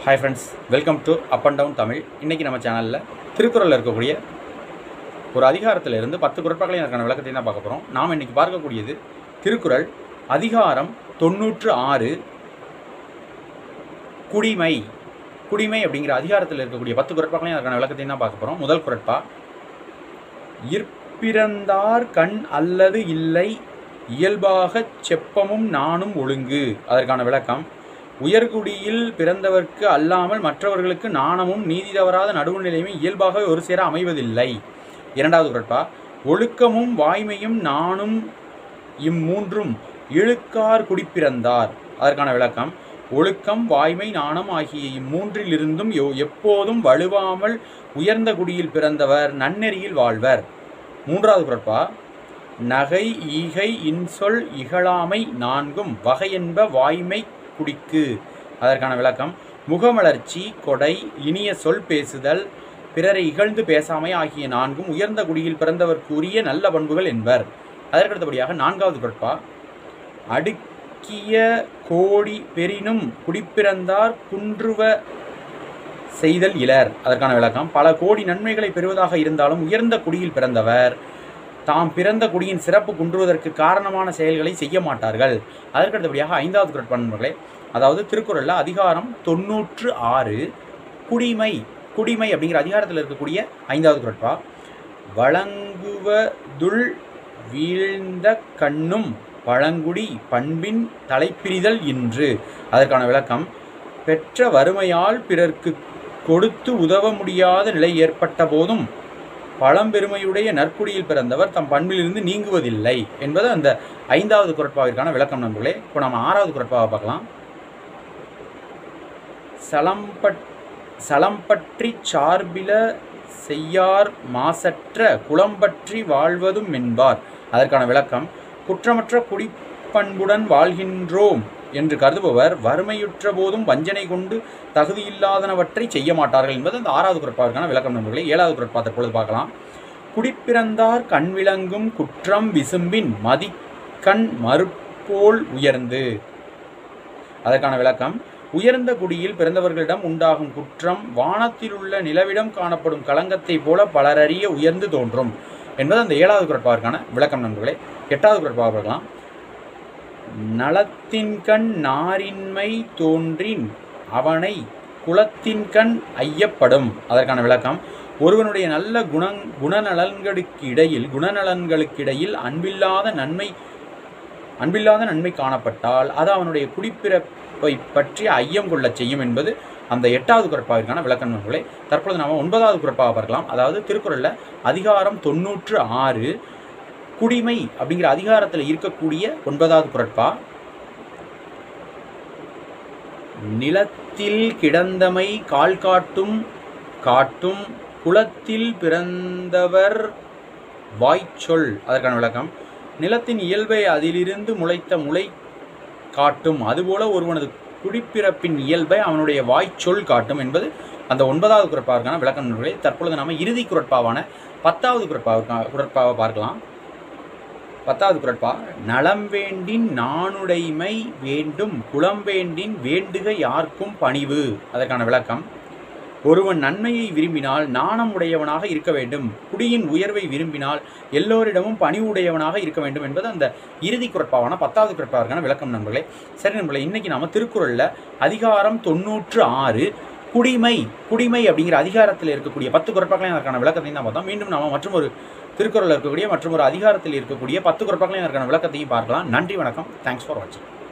hi friends welcome to up and down Tamil இன்றைக்கி நம்ம சேனலில் திருக்குறளில் இருக்கக்கூடிய ஒரு அதிகாரத்தில் இருந்து பத்து குரட்பாக்களையும் அதற்கான விளக்கத்தை தான் பார்க்க போகிறோம் நாம் இன்றைக்கி பார்க்கக்கூடியது திருக்குறள் அதிகாரம் தொண்ணூற்று ஆறு குடிமை குடிமை அப்படிங்கிற அதிகாரத்தில் இருக்கக்கூடிய பத்து குரட்பாக்களையும் அதற்கான விளக்கத்தையும் தான் பார்க்க போகிறோம் முதல் குரட்பா இற்பிறந்தார் கண் அல்லது இல்லை இயல்பாகச் செப்பமும் நானும் ஒழுங்கு அதற்கான விளக்கம் உயர்குடியில் பிறந்தவர்க்கு அல்லாமல் மற்றவர்களுக்கு நாணமும் நீதி தவறாத நடுவுநிலையுமே இயல்பாகவே ஒரு சேர அமைவதில்லை இரண்டாவது குரட்பா ஒழுக்கமும் வாய்மையும் நானும் இம்மூன்றும் இழுக்கார் குடிப்பிறந்தார் அதற்கான விளக்கம் ஒழுக்கம் வாய்மை நாணம் ஆகிய இம்மூன்றிலிருந்தும் எ- எப்போதும் வலுவாமல் உயர்ந்த குடியில் பிறந்தவர் நன்னெறியில் வாழ்வர் மூன்றாவது குரட்பா நகை ஈகை இன்சொல் இகழாமை நான்கும் வகையென்ப வாய்மை குடிக்கு அதற்கான விளக்கம் முகமலர்ச்சி கொடை இனிய சொல் பேசுதல் பிறரை இகழ்ந்து பேசாமை ஆகிய நான்கும் உயர்ந்த குடியில் பிறந்தவர்க்குரிய நல்ல பண்புகள் என்பர் அதற்கடுத்தபடியாக நான்காவது குரட்பா அடுக்கிய கோடி பெரினும் குடிப்பிறந்தார் குன்றுவ செய்தல் இலர் அதற்கான விளக்கம் பல கோடி நன்மைகளை பெறுவதாக இருந்தாலும் உயர்ந்த குடியில் பிறந்தவர் தாம் பிறந்த குடியின் சிறப்பு குன்றுவதற்கு காரணமான செயல்களை செய்ய மாட்டார்கள் அதற்கடுத்தபடியாக ஐந்தாவது குரட்பண்பர்களே அதாவது திருக்குறளில் அதிகாரம் தொண்ணூற்று ஆறு குடிமை குடிமை அப்படிங்கிற அதிகாரத்தில் இருக்கக்கூடிய ஐந்தாவது குரட்பா வழங்குவதுள் வீழ்ந்த கண்ணும் பழங்குடி பண்பின் தலைப்பிரிதல் இன்று அதற்கான விளக்கம் பெற்ற வறுமையால் பிறர்க்கு கொடுத்து உதவ முடியாத நிலை ஏற்பட்ட போதும் பழம்பெருமையுடைய நற்குடியில் பிறந்தவர் தம் பண்பிலிருந்து நீங்குவதில்லை என்பது அந்த ஐந்தாவது குரட்பாவிற்கான விளக்கம் நண்பர்களே இப்போ நம்ம ஆறாவது குரட்பாவை பார்க்கலாம் சலம்பட் சலம்பற்றி சார்பில செய்யார் மாசற்ற குளம்பற்றி வாழ்வதும் என்பார் அதற்கான விளக்கம் குற்றமற்ற குடிப்பண்புடன் வாழ்கின்றோம் என்று கருதுபவர் வறுமையுற்ற போதும் வஞ்சனை கொண்டு தகுதியில்லாதனவற்றை செய்ய மாட்டார்கள் என்பது அந்த ஆறாவது குரட்பாவிற்கான விளக்கம் நண்பர்களே ஏழாவது குரட்பா தற்பொழுது பார்க்கலாம் குடிப்பிறந்தார் கண் விளங்கும் குற்றம் விசும்பின் மதிக்கண் மறுப்போல் உயர்ந்து அதற்கான விளக்கம் உயர்ந்த குடியில் பிறந்தவர்களிடம் உண்டாகும் குற்றம் வானத்தில் உள்ள நிலவிடம் காணப்படும் களங்கத்தைப் போல பலரறிய உயர்ந்து தோன்றும் என்பது அந்த ஏழாவது குரட்பாவிற்கான விளக்கம் நண்பர்களே எட்டாவது குரட்பாவை பார்க்கலாம் நலத்தின்கண் நாரின்மை தோன்றின் அவனை குலத்தின்கண் ஐயப்படும் அதற்கான விளக்கம் ஒருவனுடைய நல்ல குணங் குணநலன்களுக்கு இடையில் குணநலன்களுக்கிடையில் அன்பில்லாத நன்மை அன்பில்லாத நன்மை காணப்பட்டால் அது அவனுடைய குடிப்பிறப்பை பற்றி ஐயம் கொள்ளச் செய்யும் என்பது அந்த எட்டாவது குரட்பாவிற்கான விளக்க நூல்களை தற்பொழுது நாம் ஒன்பதாவது குரட்பாவை பார்க்கலாம் அதாவது திருக்குறளில் அதிகாரம் தொண்ணூற்று ஆறு குடிமை அப்படிங்கிற அதிகாரத்தில் இருக்கக்கூடிய ஒன்பதாவது குரட்பா நிலத்தில் கிடந்தமை கால் காட்டும் காட்டும் குலத்தில் பிறந்தவர் வாய்ச்சொல் அதற்கான விளக்கம் நிலத்தின் இயல்பை அதிலிருந்து முளைத்த முளை காட்டும் அதுபோல ஒருவனது குடிப்பிறப்பின் இயல்பை அவனுடைய வாய்ச்சொல் காட்டும் என்பது அந்த ஒன்பதாவது குரட்பாவிற்கான விளக்கம் நூல்களை தற்பொழுது நாம இறுதி குரட்பாவான பத்தாவது குரட்பாவுக்கா குரட்பாவை பார்க்கலாம் பத்தாவது குரட்பா நலம் வேண்டின் நாணுடைமை வேண்டும் குலம் வேண்டின் வேண்டுக யார்க்கும் பணிவு அதற்கான விளக்கம் ஒருவன் நன்மையை விரும்பினால் நாணம் உடையவனாக இருக்க வேண்டும் குடியின் உயர்வை விரும்பினால் எல்லோரிடமும் பணிவுடையவனாக இருக்க வேண்டும் என்பது அந்த இறுதி குரட்பாவான பத்தாவது குரட்பாவிற்கான விளக்கம் நண்பர்களே சரி நண்பர்களே இன்னைக்கு நாம திருக்குறளில் அதிகாரம் தொண்ணூற்று ஆறு குடிமை குடிமை அப்படிங்கிற அதிகாரத்தில் இருக்கக்கூடிய பத்து குரட்பாக்களையும் அதற்கான விளக்கத்தையும் தான் பார்த்தோம் மீண்டும் நாம மற்றும் ஒரு திருக்குறளில் இருக்கக்கூடிய மற்றும் ஒரு அதிகாரத்தில் இருக்கக்கூடிய பத்து குரட்பாக்களையும் அதற்கான விளக்கத்தையும் பார்க்கலாம் நன்றி வணக்கம் தேங்க்ஸ் ஃபார் வாட்சிங்